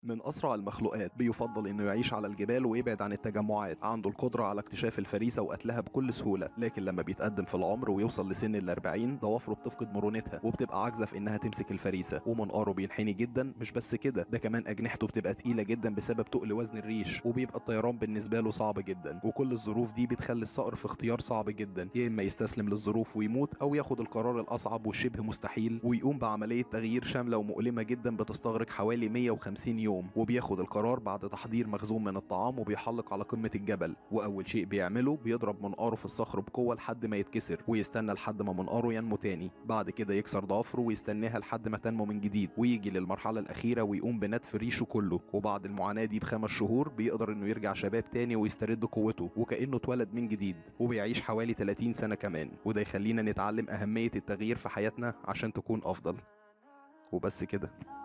من أسرع المخلوقات بيفضل إنه يعيش على الجبال ويبعد عن التجمعات عنده القدرة على اكتشاف الفريسة وقتلها بكل سهولة لكن لما بيتقدم في العمر ويوصل لسن الأربعين ضوافره بتفقد مرونتها وبتبقى عاجزة في إنها تمسك الفريسة ومنقاره بينحني جدا مش بس كده ده كمان أجنحته بتبقى تقيلة جدا بسبب تقل وزن الريش وبيبقى الطيران بالنسبة له صعب جدا وكل الظروف دي بتخلي الصقر في اختيار صعب جدا يا إما يستسلم للظروف ويموت أو ياخد القرار الأصعب والشبه مستحيل ويقوم بعملية تغيير شاملة ومؤلمة جدا بتستغرق حوالي 150 يوم وبياخد القرار بعد تحضير مخزون من الطعام وبيحلق على قمة الجبل وأول شيء بيعمله بيضرب منقاره في الصخر بقوة لحد ما يتكسر ويستنى لحد ما منقاره ينمو تاني بعد كده يكسر ضوافره ويستناها لحد ما تنمو من جديد ويجي للمرحلة الأخيرة ويقوم بنتف ريشه كله وبعد المعاناة دي بخمس شهور بيقدر إنه يرجع شباب تاني ويسترد قوته وكأنه اتولد من جديد وبيعيش حوالي 30 سنة كمان وده يخلينا نتعلم أهمية التغيير في حياتنا عشان تكون أفضل وبس كده